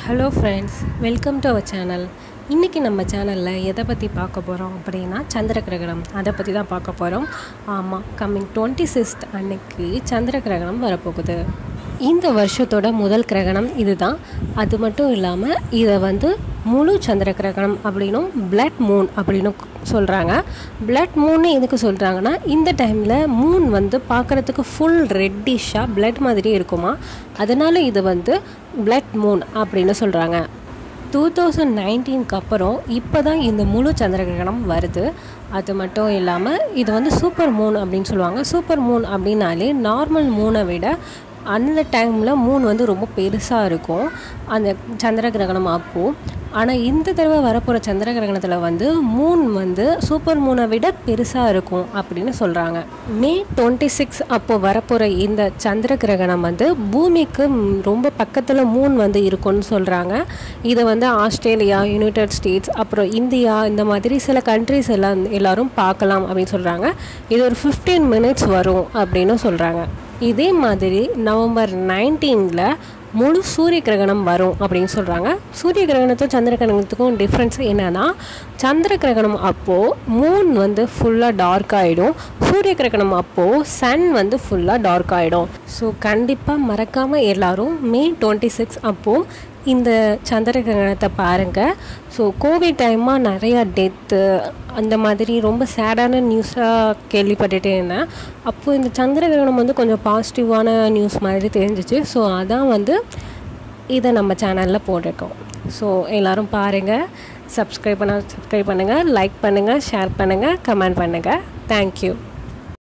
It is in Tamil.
hello friends welcome to our channel இன்றைக்கி நம்ம சேனலில் எதை பற்றி பார்க்க போகிறோம் அப்படின்னா சந்திர கிரகணம் அதை பற்றி தான் பார்க்க போகிறோம் ஆமாம் கம்மிங் டுவெண்ட்டி சிக்ஸ்த் அன்னைக்கு சந்திர கிரகணம் வரப்போகுது இந்த வருஷத்தோட முதல் கிரகணம் இதுதான் அது மட்டும் இல்லாமல் இதை வந்து முழு சந்திர கிரகணம் அப்படின்னும் பிளட் மூன் அப்படின்னு சொல்கிறாங்க பிளட் மூன்னு எதுக்கு சொல்கிறாங்கன்னா இந்த டைமில் மூன் வந்து பார்க்குறதுக்கு ஃபுல் ரெட்டிஷாக பிளட் மாதிரி இருக்குமா அதனால இது வந்து பிளட் மூன் அப்படின்னு சொல்கிறாங்க டூ தௌசண்ட் நைன்டீனுக்கு அப்புறம் இப்போ தான் இந்த முழு சந்திர கிரகணம் வருது அது மட்டும் இல்லாமல் இது வந்து சூப்பர் மூன் அப்படின்னு சொல்லுவாங்க சூப்பர் மூன் அப்படின்னாலே நார்மல் மூனை விட அந்த டைமில் மூன் வந்து ரொம்ப பெருசாக இருக்கும் அந்த சந்திர கிரகணம் அப்போது ஆனால் இந்த தடவை வரப்போகிற சந்திர கிரகணத்தில் வந்து மூன் வந்து சூப்பர் மூனை விட பெருசாக இருக்கும் அப்படின்னு சொல்கிறாங்க மே டுவெண்ட்டி சிக்ஸ் அப்போது வரப்போகிற இந்த சந்திர கிரகணம் வந்து பூமிக்கு ம், ரொம்ப பக்கத்தில் மூன் வந்து இருக்கும்னு சொல்கிறாங்க இதை வந்து ஆஸ்திரேலியா யுனைடெட் ஸ்டேட்ஸ் அப்புறம் இந்தியா இந்த மாதிரி சில கண்ட்ரிஸ் எல்லாம் எல்லாரும் பார்க்கலாம் அப்படின்னு சொல்கிறாங்க இது ஒரு ஃபிஃப்டீன் மினிட்ஸ் வரும் அப்படின்னு சொல்கிறாங்க இதே மாதிரி நவம்பர் நைன்டீனில் முழு சூரிய கிரகணம் வரும் அப்படின்னு சொல்கிறாங்க சூரிய கிரகணத்துக்கும் சந்திர கிரகணத்துக்கும் டிஃப்ரென்ஸ் என்னென்னா சந்திர கிரகணம் அப்போது மூன் வந்து ஃபுல்லாக டார்க் ஆகிடும் சூரிய கிரகணம் அப்போது சன் வந்து ஃபுல்லாக டார்க் ஆகிடும் ஸோ கண்டிப்பாக மறக்காமல் எல்லாரும் மே டுவெண்ட்டி சிக்ஸ் அப்போது இந்த சந்திர கிரகணத்தை பாருங்கள் ஸோ கோவிட் டைமாக நிறையா டெத்து அந்த மாதிரி ரொம்ப சேடான நியூஸாக கேள்விப்பட்டுட்டே இருந்தேன் அப்போது இந்த சந்திர கிரகணம் வந்து கொஞ்சம் பாசிட்டிவான நியூஸ் மாதிரி தெரிஞ்சிச்சு ஸோ அதான் வந்து இதை நம்ம சேனலில் போட்டிருக்கோம் ஸோ எல்லோரும் பாருங்கள் சப்ஸ்கிரைப் பண்ண சப்ஸ்கிரைப் பண்ணுங்கள் லைக் பண்ணுங்கள் ஷேர் பண்ணுங்கள் கமெண்ட் பண்ணுங்கள் தேங்க்யூ